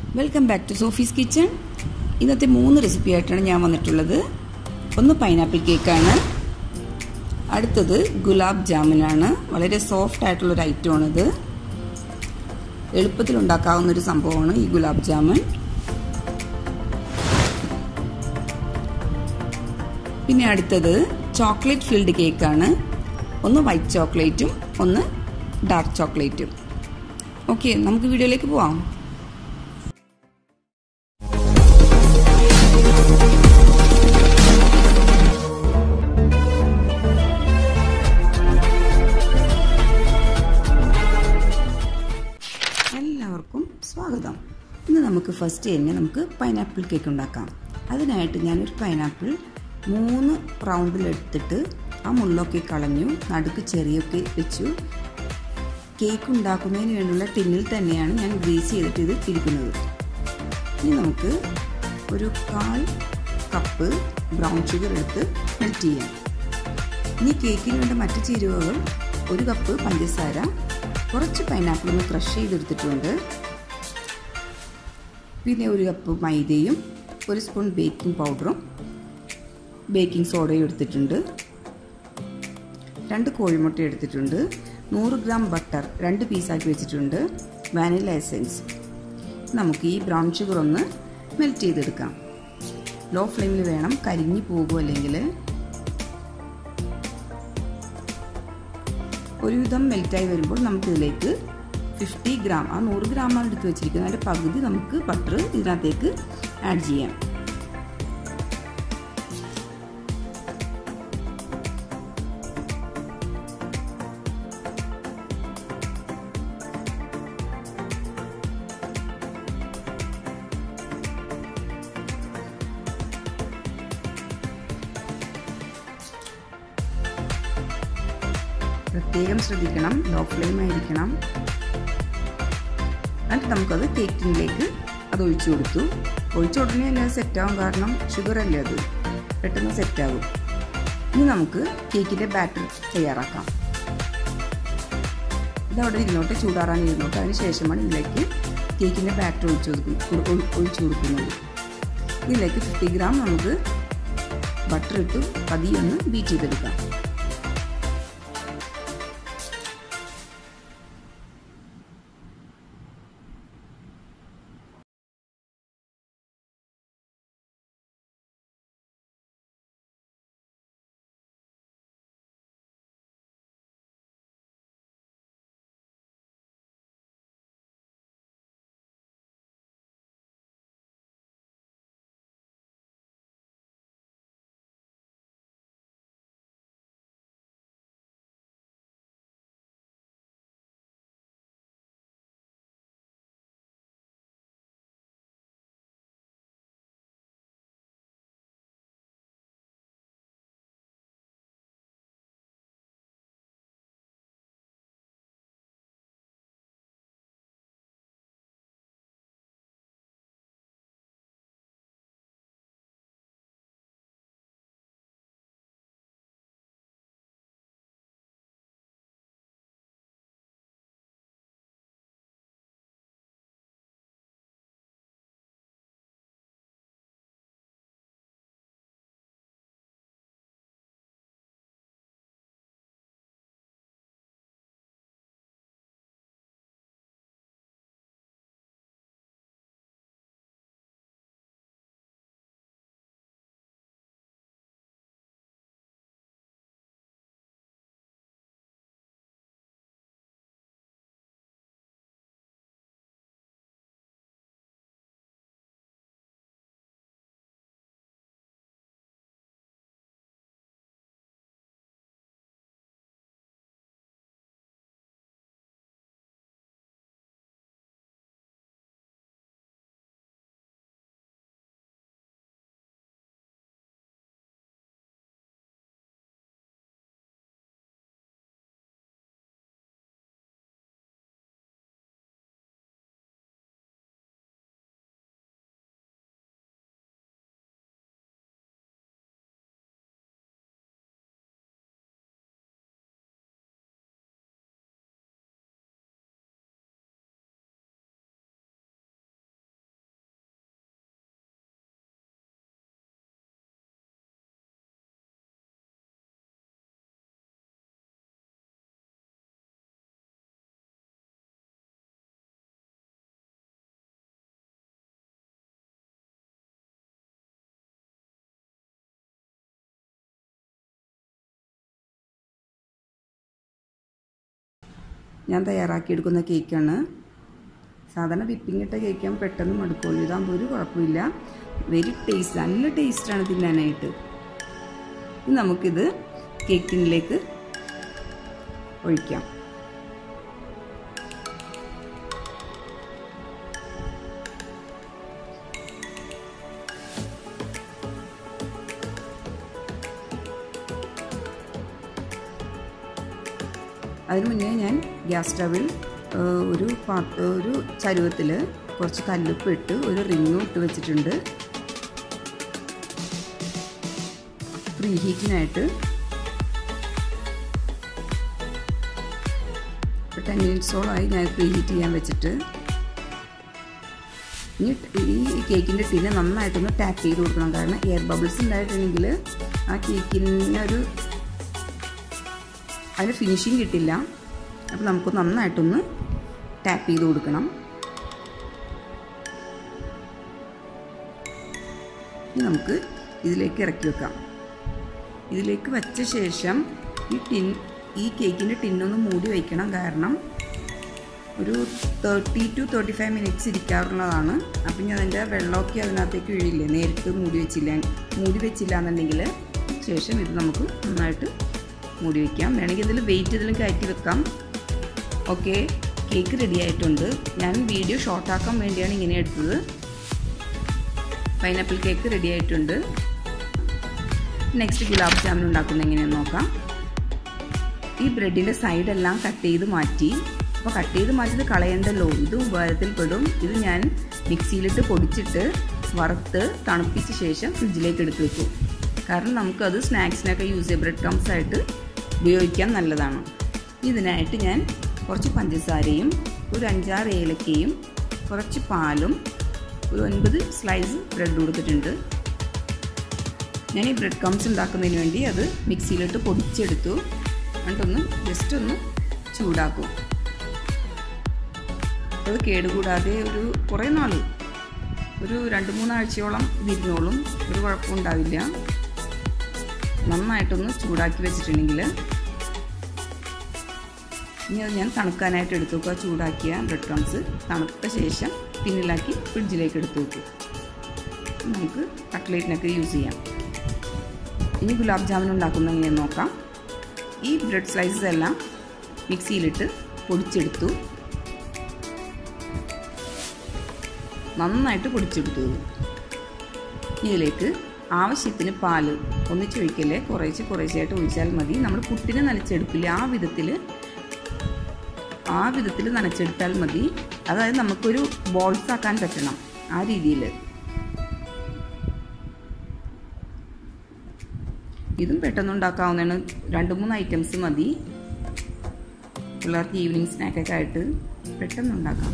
welcome back to Sophie's kitchen ഇന്നത്തെ മൂന്ന് recipe ആയിട്ടാണ് ഞാൻ വന്നിട്ടുള്ളത് ഒന്ന് പൈനാപ്പിൾ കേക്കാണ് അടുത്തത് ഗുലാബ് ജാമുനാണ് വളരെ സോഫ്റ്റ് ആയിട്ടുള്ളൊരു ഐറ്റമാണിത് എളുപ്പത്തിൽ ഉണ്ടാക്കാവുന്ന ഒരു സംഭവമാണ് ഈ ഗുലാബ് ജാമുൻ പിന്നെ അടുത്തത് ചോക്ലേറ്റ് ഫിൽഡ് കേക്കാണ് ഒന്ന് വൈറ്റ് ചോക്ലേറ്റും ഒന്ന് ഡാർക്ക് ചോക്ലേറ്റും ഓക്കെ നമുക്ക് വീഡിയോയിലേക്ക് പോവാം എല്ലാവർക്കും സ്വാഗതം ഇന്ന് നമുക്ക് ഫസ്റ്റ് തന്നെ നമുക്ക് പൈനാപ്പിൾ കേക്ക് ഉണ്ടാക്കാം അതിനായിട്ട് ഞാനൊരു പൈനാപ്പിൾ മൂന്ന് റൗണ്ടിലെടുത്തിട്ട് ആ മുള്ളൊക്കെ കളഞ്ഞു നടുക്ക് ചെറിയൊക്കെ വെച്ചു കേക്ക് ഉണ്ടാക്കുന്നതിന് വേണ്ടിയുള്ള ടിന്നിൽ തന്നെയാണ് ഞാൻ ഗ്രീസ് ചെയ്തിട്ട് ഇത് ഇരിക്കുന്നത് ഇനി നമുക്ക് ഒരു കാൽ കപ്പ് ബ്രൗൺ ഷുഗർ എടുത്ത് മെൽറ്റ് ചെയ്യാം ഇനി കേക്കിന് വേണ്ട മറ്റ് ചേരുവകൾ ഒരു കപ്പ് പഞ്ചസാര കുറച്ച് പൈനാപ്പിൾ ഒന്ന് ക്രഷ് ചെയ്തെടുത്തിട്ടുണ്ട് പിന്നെ ഒരു കപ്പ് മൈദയും ഒരു സ്പൂൺ ബേക്കിംഗ് പൗഡറും ബേക്കിംഗ് സോഡയും എടുത്തിട്ടുണ്ട് രണ്ട് കോഴിമുട്ട എടുത്തിട്ടുണ്ട് നൂറ് ഗ്രാം ബട്ടർ രണ്ട് പീസാക്കി വെച്ചിട്ടുണ്ട് വാനില എസെൻസ് നമുക്ക് ഈ ബ്രൗൺ ഷുഗർ ഒന്ന് മെൽറ്റ് ചെയ്തെടുക്കാം ലോ ഫ്ലെയിമിൽ വേണം കരിഞ്ഞു പോകും അല്ലെങ്കിൽ ഒരുവിധം മെൽറ്റായി വരുമ്പോൾ നമുക്കിതിലേക്ക് ഫിഫ്റ്റി ഗ്രാം ആ നൂറ് ഗ്രാമാണ് എടുത്ത് വെച്ചിരിക്കുന്നത് അതിൻ്റെ പകുതി നമുക്ക് ബട്ടർ ഇതിനകത്തേക്ക് ആഡ് ചെയ്യാം പ്രത്യേകം ശ്രദ്ധിക്കണം ലോ ഫ്ലെയിം ആയിരിക്കണം എന്നിട്ട് നമുക്കത് കേക്കിലേക്ക് അത് ഒഴിച്ചു കൊടുത്തു ഒഴിച്ച ഉടനെ അല്ല അത് സെറ്റാവും കാരണം ഷുഗർ അല്ലേ അത് പെട്ടെന്ന് സെറ്റാകും ഇനി നമുക്ക് കേക്കിൻ്റെ ബാറ്റർ തയ്യാറാക്കാം ഇതവിടെ ഇരുന്നോട്ട് ചൂടാറാൻ ഇരുന്നോട്ട് അതിന് ശേഷമാണ് ഇതിലേക്ക് കേക്കിൻ്റെ ബാറ്റർ ഒഴിച്ചു കൊടുക്കും ഒഴിച്ചു കൊടുക്കുന്നത് ഇതിലേക്ക് ഫിഫ്റ്റി ഗ്രാം നമുക്ക് ബട്ടർ ഇട്ട് പതിയൊന്ന് ബീറ്റ് ചെയ്തെടുക്കാം ഞാൻ തയ്യാറാക്കിയെടുക്കുന്ന കേക്കാണ് സാധാരണ വിപ്പിംഗ് ഇട്ട കേക്കാൻ പെട്ടെന്ന് മടുക്കുള്ളൂ ഇതാകുമ്പോൾ ഒരു കുഴപ്പമില്ല വെരി ടേസ്റ്റ് നല്ല ടേസ്റ്റാണ് തിന്നാനായിട്ട് ഇനി നമുക്കിത് കേക്കിനിലേക്ക് ഒഴിക്കാം അതിന് മുന്നേ ഞാൻ ഗ്യാസ് സ്റ്റവിൽ ഒരു പാത്ര ഒരു ചരുവത്തിൽ കുറച്ച് കല്ലുപ്പ് ഇട്ട് ഒരു റിങ്ങും ഇട്ട് വെച്ചിട്ടുണ്ട് പ്രീ ഹീറ്റിനായിട്ട് ടെൻ മിനിറ്റ്സോളമായി ഞാൻ പ്രീ ഹീറ്റ് ചെയ്യാൻ വെച്ചിട്ട് ഇനി ഈ കേക്കിൻ്റെ ടിന് നന്നായിട്ടൊന്ന് ടാപ്പ് ചെയ്ത് കൊടുക്കണം കാരണം എയർ ബബിൾസ് ഉണ്ടായിട്ടുണ്ടെങ്കിൽ ആ കേക്കിനൊരു അതിന് ഫിനിഷിങ് കിട്ടില്ല അപ്പോൾ നമുക്ക് നന്നായിട്ടൊന്ന് ടാപ്പ് ചെയ്ത് കൊടുക്കണം ഇനി നമുക്ക് ഇതിലേക്ക് ഇറക്കി വെക്കാം ഇതിലേക്ക് വെച്ച ശേഷം ഈ ടിൻ ഈ കേക്കിൻ്റെ ടിന്നൊന്ന് മൂടി വയ്ക്കണം കാരണം ഒരു thirty two thirty five minutes ഇരിക്കാറുള്ളതാണ് അപ്പം ഞാൻ അതിൻ്റെ വെള്ളമൊക്കെ അതിനകത്തേക്ക് വീഴില്ലേ നേരിട്ട് മൂടി വെച്ചില്ല മൂടി വെച്ചില്ല എന്നുണ്ടെങ്കിൽ ശേഷം ഇത് നമുക്ക് നന്നായിട്ട് മൂടി വയ്ക്കാം വേണമെങ്കിൽ ഇതിൽ വെയിറ്റ് ഇതിലും കയറ്റി വെക്കാം ഓക്കെ കേക്ക് റെഡി ആയിട്ടുണ്ട് ഞാൻ വീഡിയോ ഷോർട്ടാക്കാൻ വേണ്ടിയാണ് ഇങ്ങനെ എടുത്തത് പൈനാപ്പിൾ കേക്ക് റെഡി ആയിട്ടുണ്ട് നെക്സ്റ്റ് ഗുലാബ് ജാമുൻ ഉണ്ടാക്കുന്നത് എങ്ങനെയെന്ന് നോക്കാം ഈ ബ്രെഡിൻ്റെ സൈഡെല്ലാം കട്ട് ചെയ്ത് മാറ്റി അപ്പോൾ കട്ട് ചെയ്ത് മാറ്റിയത് കളയണ്ടല്ലോ ഇത് ഉപകാരത്തിൽ പെടും ഇത് ഞാൻ മിക്സിയിലിട്ട് പൊടിച്ചിട്ട് വറുത്ത് തണുപ്പിച്ച ശേഷം ഫ്രിഡ്ജിലേക്ക് എടുത്ത് വെക്കും കാരണം നമുക്കത് സ്നാക്സിനൊക്കെ യൂസ് ചെയ്യാം ബ്രെഡ് ക്രംസ് ആയിട്ട് ഉപയോഗിക്കാൻ നല്ലതാണ് ഇതിനായിട്ട് ഞാൻ കുറച്ച് പഞ്ചസാരയും ഒരു അഞ്ചാറ് ഏലക്കയും കുറച്ച് പാലും ഒരു ഒൻപത് സ്ലൈസ് ബ്രെഡ് കൊടുത്തിട്ടുണ്ട് ഞാൻ ഈ ബ്രെഡ് ക്രംസ് ഉണ്ടാക്കുന്നതിന് വേണ്ടി അത് മിക്സിയിലിട്ട് പൊടിച്ചെടുത്തു എന്നിട്ടൊന്ന് ജസ്റ്റ് ഒന്ന് ചൂടാക്കും അത് കേടുകൂടാതെ ഒരു കുറേ നാൾ ഒരു രണ്ട് മൂന്നാഴ്ചയോളം ഇതിരുന്നോളും ഒരു കുഴപ്പമുണ്ടാവില്ല നന്നായിട്ടൊന്ന് ചൂടാക്കി വെച്ചിട്ടുണ്ടെങ്കിൽ ഇനി അത് ഞാൻ തണുക്കാനായിട്ട് എടുത്തു വെക്കുക ചൂടാക്കിയ ബ്രെഡ് ക്രംസ് തണുത്ത ശേഷം ടിന്നിലാക്കി ഫ്രിഡ്ജിലേക്ക് എടുത്തു വെക്കും നമുക്ക് കട്ട്ലേറ്റിനൊക്കെ യൂസ് ചെയ്യാം ഇനി ഗുലാബ് ജാമുൻ ഉണ്ടാക്കുന്ന എങ്ങനെയെന്ന് നോക്കാം ഈ ബ്രെഡ് സ്ലൈസസ് എല്ലാം മിക്സിയിലിട്ട് പൊടിച്ചെടുത്തു നന്നായിട്ട് പൊടിച്ചെടുത്തു ഇതിലേക്ക് ആവശ്യത്തിന് പാല് ഒന്നിച്ചൊഴിക്കല്ലേ കുറേശ്ശെ കുറേശ്ശെയായിട്ട് ഒഴിച്ചാൽ മതി നമ്മൾ പുട്ടിന് നനച്ചെടുക്കില്ല ആ വിധത്തിൽ ആ വിധത്തിൽ നനച്ചെടുത്താൽ മതി അതായത് നമുക്കൊരു ബോൾസ് ആക്കാൻ പറ്റണം ആ രീതിയിൽ ഇതും പെട്ടെന്ന് ഉണ്ടാക്കാവുന്നതാണ് രണ്ട് മൂന്ന് ഐറ്റംസ് മതി പിള്ളേർക്ക് ഈവനിങ് സ്നാക്കൊക്കെ ആയിട്ട് പെട്ടെന്ന് ഉണ്ടാക്കാം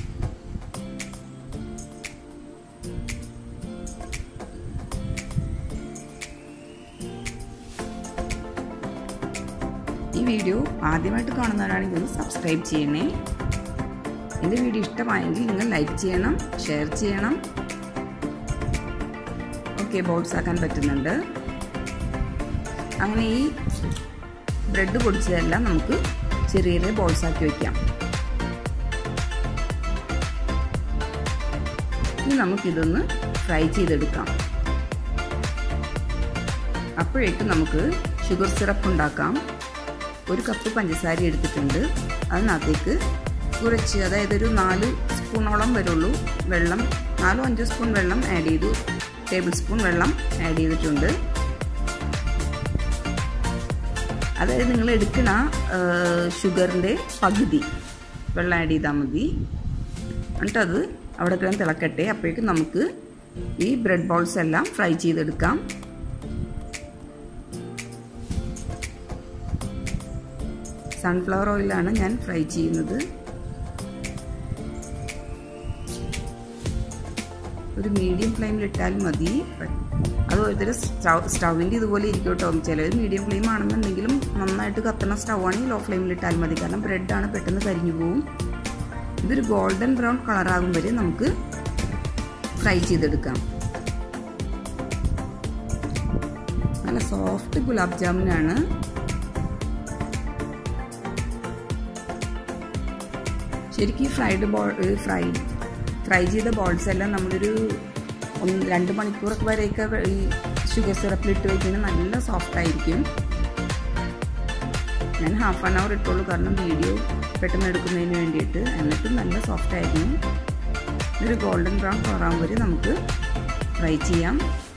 ഈ വീഡിയോ ആദ്യമായിട്ട് കാണുന്നവരാണെങ്കിൽ ഒന്ന് സബ്സ്ക്രൈബ് ചെയ്യണേ എൻ്റെ വീഡിയോ ഇഷ്ടമായെങ്കിൽ നിങ്ങൾ ലൈക്ക് ചെയ്യണം ഷെയർ ചെയ്യണം ഓക്കെ ബോൾസ് ആക്കാൻ പറ്റുന്നുണ്ട് അങ്ങനെ ഈ ബ്രെഡ് പൊടിച്ചതെല്ലാം നമുക്ക് ചെറിയ ചെറിയ ബോൾസ് ആക്കി വയ്ക്കാം ഇനി നമുക്കിതൊന്ന് ഫ്രൈ ചെയ്തെടുക്കാം അപ്പോഴേക്കും നമുക്ക് ഷുഗർ സിറപ്പ് ഉണ്ടാക്കാം ഒരു കപ്പ് പഞ്ചസാര എടുത്തിട്ടുണ്ട് അതിനകത്തേക്ക് കുറച്ച് അതായത് ഒരു നാല് സ്പൂണോളം വരുള്ളൂ വെള്ളം നാലോ അഞ്ചോ സ്പൂൺ വെള്ളം ആഡ് ചെയ്തു ടേബിൾ സ്പൂൺ വെള്ളം ആഡ് ചെയ്തിട്ടുണ്ട് അതായത് നിങ്ങൾ എടുക്കണ ഷുഗറിൻ്റെ പകുതി വെള്ളം ആഡ് ചെയ്താൽ മതി എന്നിട്ടത് അവിടെ കിടന്ന് തിളക്കട്ടെ അപ്പോഴേക്കും നമുക്ക് ഈ ബ്രെഡ് ബോൾസ് എല്ലാം ഫ്രൈ ചെയ്തെടുക്കാം സൺഫ്ലവർ ഓയിലാണ് ഞാൻ ഫ്രൈ ചെയ്യുന്നത് ഒരു മീഡിയം ഫ്ലെയിമിൽ ഇട്ടാൽ മതി അത് ഓരോരുത്തർ സ്റ്റൗ സ്റ്റൗവിൻ്റെ ഇതുപോലെ ഇരിക്കും കേട്ടോ ചിലത് മീഡിയം ഫ്ലെയിം ആണെന്നുണ്ടെങ്കിലും നന്നായിട്ട് കത്തണ സ്റ്റൗ ആണെങ്കിൽ ലോ ഫ്ലെയിമിൽ ഇട്ടാൽ മതി കാരണം ബ്രെഡാണ് പെട്ടെന്ന് കരിഞ്ഞു പോവും ഇതൊരു ഗോൾഡൻ ബ്രൗൺ കളറാകും വരെ നമുക്ക് ഫ്രൈ ചെയ്തെടുക്കാം നല്ല സോഫ്റ്റ് ഗുലാബ് ജാമുനാണ് ശരിക്കും ഈ ഫ്രൈഡ് ബോൾ ഫ്രൈ ഫ്രൈ ചെയ്ത ബോൾസ് എല്ലാം നമ്മളൊരു ഒന്ന് രണ്ട് മണിക്കൂറൊക്കെ വരെയൊക്കെ ഈ ഷുഗർ സിറപ്പിലിട്ട് വയ്ക്കുന്നത് നല്ല സോഫ്റ്റ് ആയിരിക്കും ഞാൻ ഹാഫ് ആൻ അവർ ഇട്ടുള്ളൂ കാരണം വീഡിയോ പെട്ടെന്ന് എടുക്കുന്നതിന് വേണ്ടിയിട്ട് എന്നിട്ടും നല്ല സോഫ്റ്റ് ആയിരുന്നു ഒരു ഗോൾഡൻ ബ്രൗൺ കളറാകും വരെ നമുക്ക് ഫ്രൈ ചെയ്യാം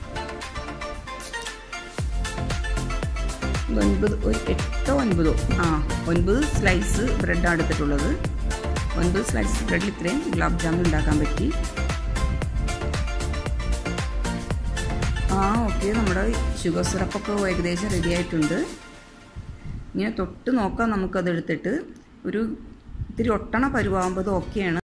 ഒൻപത് ഒരു എട്ടോ ഒൻപതോ ആ ഒൻപത് സ്ലൈസ് ബ്രെഡാണ് എടുത്തിട്ടുള്ളത് ഒൻപത് സ്ലൈസ് ബ്രെഡിൽ ഇത്രയും ഗുലാബ് ജാമുൻ ഉണ്ടാക്കാൻ പറ്റി ആ ഓക്കെ നമ്മുടെ ഷുഗർ സിറപ്പൊക്കെ ഏകദേശം റെഡി ആയിട്ടുണ്ട് ഇങ്ങനെ തൊട്ട് നോക്കാം നമുക്കത് എടുത്തിട്ട് ഒരു ഇത്തിരി ഒട്ടണ പരുവാകുമ്പോൾ ഓക്കെയാണ്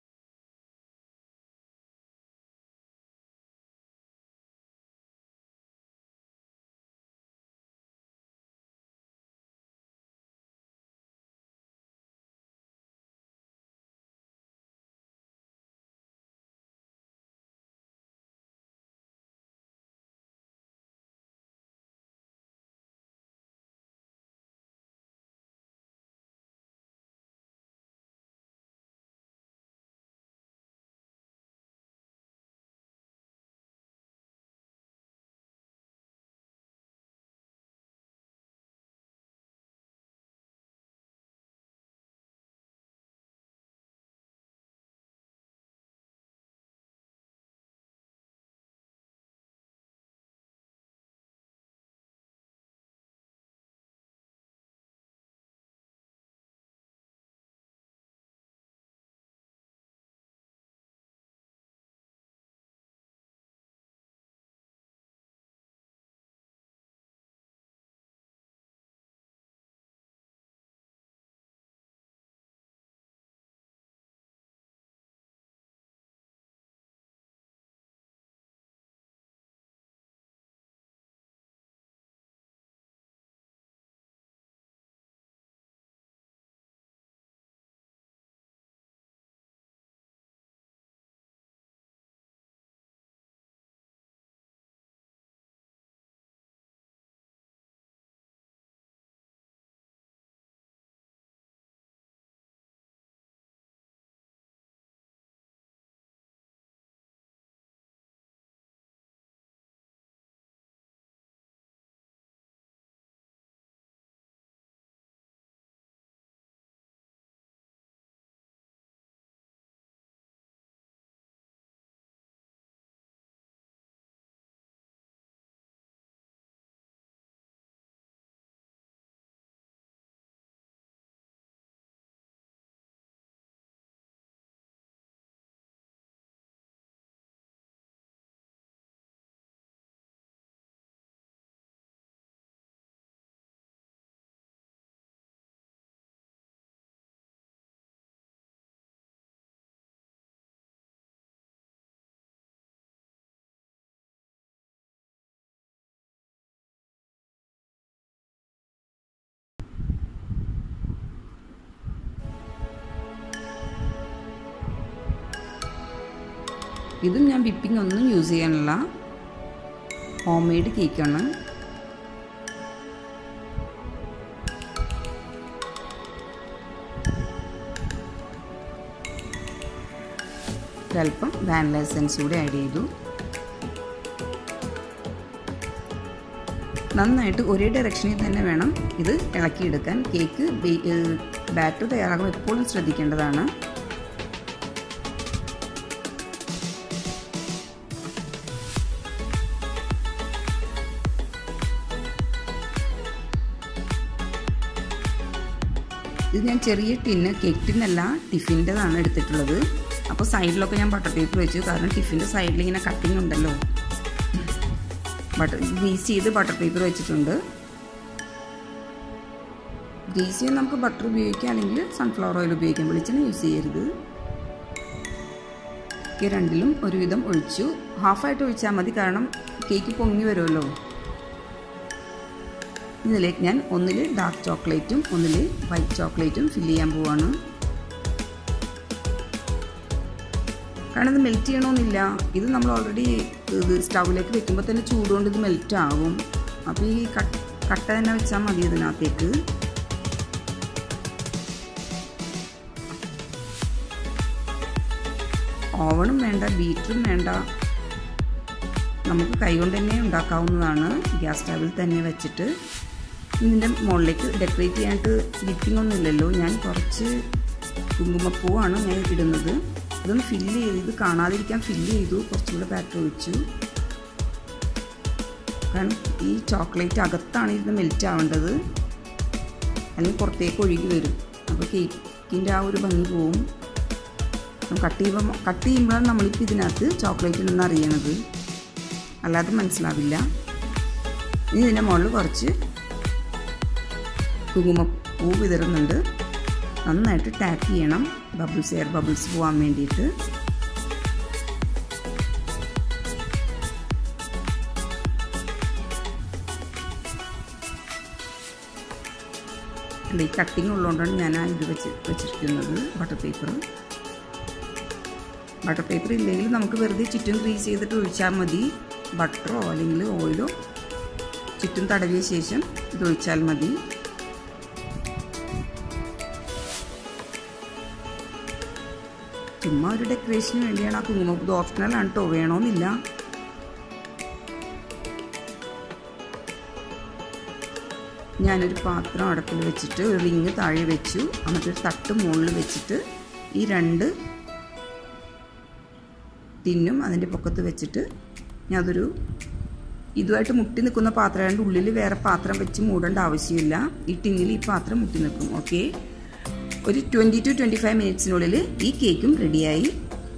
ഇതും ഞാൻ വിപ്പിംഗ് ഒന്നും യൂസ് ചെയ്യാനുള്ള ഹോം മെയ്ഡ് കേക്കാണ് ഒരല്പം വാനില എസൻസ് കൂടി ആഡ് ചെയ്തു നന്നായിട്ട് ഒരേ ഡയറക്ഷനിൽ തന്നെ വേണം ഇത് ഇളക്കിയെടുക്കാൻ കേക്ക് ബാറ്റർ തയ്യാറാകുമ്പോൾ എപ്പോഴും ശ്രദ്ധിക്കേണ്ടതാണ് ഇത് ഞാൻ ചെറിയ ടിന്ന് കേക്ക് ടിന്നല്ല ടിഫിൻ്റെതാണ് എടുത്തിട്ടുള്ളത് അപ്പോൾ സൈഡിലൊക്കെ ഞാൻ ബട്ടർ പേപ്പർ വെച്ചു കാരണം ടിഫിൻ്റെ സൈഡിൽ ഇങ്ങനെ കട്ടിങ് ഉണ്ടല്ലോ ബട്ടർ ഗ്രീസ് ചെയ്ത് ബട്ടർ പേപ്പർ വെച്ചിട്ടുണ്ട് ഗ്രീസ് ചെയ്യാൻ നമുക്ക് ബട്ടർ ഉപയോഗിക്കാം അല്ലെങ്കിൽ സൺഫ്ലവർ ഓയിൽ ഉപയോഗിക്കാം വെളിച്ചെണ്ണ യൂസ് ചെയ്യരുത് ഈ രണ്ടിലും ഒരുവിധം ഒഴിച്ചു ഹാഫായിട്ട് ഒഴിച്ചാൽ മതി കാരണം കേക്ക് പൊങ്ങി വരുമല്ലോ ഇതിലേക്ക് ഞാൻ ഒന്നിൽ ഡാർക്ക് ചോക്ലേറ്റും ഒന്നിൽ വൈറ്റ് ചോക്ലേറ്റും ഫില്ല് ചെയ്യാൻ പോവാണ് കാരണം ഇത് മെൽറ്റ് ചെയ്യണമെന്നില്ല ഇത് നമ്മൾ ഓൾറെഡി ഇത് സ്റ്റൗവിലേക്ക് വെക്കുമ്പോൾ തന്നെ ചൂടുകൊണ്ട് ഇത് മെൽറ്റ് ആകും അപ്പോൾ ഈ കട്ട തന്നെ വെച്ചാൽ മതി ഇതിനകത്തേക്ക് ഓവണും വേണ്ട ബീറ്ററും വേണ്ട നമുക്ക് കൈകൊണ്ട് തന്നെ ഉണ്ടാക്കാവുന്നതാണ് ഗ്യാസ് സ്റ്റവിൽ തന്നെ വെച്ചിട്ട് ഇതിൻ്റെ മുകളിലേക്ക് ഡെക്കറേറ്റ് ചെയ്യാനായിട്ട് ലിപ്പിംഗ് ഒന്നും ഇല്ലല്ലോ ഞാൻ കുറച്ച് കുങ്കുമപ്പൂവാണ് ഞാൻ ഇടുന്നത് അതൊന്ന് ഫില്ല് ചെയ്ത് ഇത് കാണാതിരിക്കാൻ ഫില്ല് ചെയ്തു കുറച്ചുകൂടെ ബാറ്റർ ഒഴിച്ചു കാരണം ഈ ചോക്ലേറ്റ് അകത്താണ് ഇരുന്ന് മെൽറ്റ് ആവേണ്ടത് അല്ലെങ്കിൽ പുറത്തേക്ക് ഒഴുകി വരും അപ്പോൾ കേക്കിൻ്റെ ആ ഒരു ഭംഗി പോവും കട്ട് ചെയ്യുമ്പോൾ കട്ട് ചെയ്യുമ്പോഴാണ് നമ്മളിപ്പോൾ ഇതിനകത്ത് ചോക്ലേറ്റ് നിന്ന് അറിയണത് അല്ലാതെ മനസ്സിലാവില്ല ഇനി ഇതിൻ്റെ മുകളിൽ കുറച്ച് കുങ്കുമപ്പൂ വിതറുന്നുണ്ട് നന്നായിട്ട് ടാപ്പ് ചെയ്യണം ബബിൾസ് എയർ ബബിൾസ് പോകാൻ വേണ്ടിയിട്ട് ഈ കട്ടിങ് ഉള്ളതുകൊണ്ടാണ് ഞാൻ ആ ഇത് വെച്ച് വെച്ചിരിക്കുന്നത് ബട്ടർ പേപ്പർ ബട്ടർ പേപ്പർ ഇല്ലെങ്കിൽ നമുക്ക് വെറുതെ ചുറ്റും ഗ്രീസ് ചെയ്തിട്ട് ഒഴിച്ചാൽ മതി ബട്ടറോ അല്ലെങ്കിൽ ഓയിലോ ചുറ്റും തടവിയ ശേഷം ഇത് ഒഴിച്ചാൽ മതി ചുമ്മാ ഒരു ഡെക്കറേഷന് വേണ്ടിയാണ് ആ കുങ്കുമപ്പൂ ഇത് ഓപ്ഷണലാണ് കേട്ടോ വേണമെന്നില്ല ഞാനൊരു പാത്രം അടപ്പിൽ വെച്ചിട്ട് ഒരു റിങ് താഴെ വെച്ചു എന്നിട്ട് ഒരു തട്ട് മുകളിൽ വെച്ചിട്ട് ഈ രണ്ട് ടിന്നും അതിൻ്റെ പൊക്കത്ത് വെച്ചിട്ട് ഞാൻ അതൊരു ഇതുമായിട്ട് മുട്ടി നിൽക്കുന്ന പാത്രമായതുകൊണ്ട് ഉള്ളിൽ വേറെ പാത്രം വെച്ച് മൂടേണ്ട ആവശ്യമില്ല ഈ ടിന്നിൽ ഈ പാത്രം മുട്ടി നിൽക്കും ഓക്കെ ഒരു ട്വൻറ്റി ടു ട്വൻറ്റി ഫൈവ് മിനിറ്റ്സിനുള്ളിൽ ഈ കേക്കും റെഡിയായി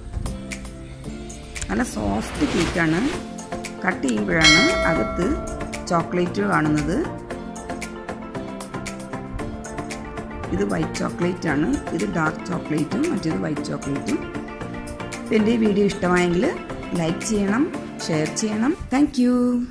നല്ല സോഫ്റ്റ് കേക്കാണ് കട്ട് ചെയ്യുമ്പോഴാണ് അകത്ത് ചോക്ലേറ്റ് കാണുന്നത് ഇത് വൈറ്റ് ചോക്ലേറ്റ് ആണ് ഇത് ഡാർക്ക് ചോക്ലേറ്റും മറ്റേത് വൈറ്റ് ചോക്ലേറ്റും എൻ്റെ ഈ വീഡിയോ ഇഷ്ടമായെങ്കിൽ ലൈക്ക് ചെയ്യണം ഷെയർ ചെയ്യണം താങ്ക്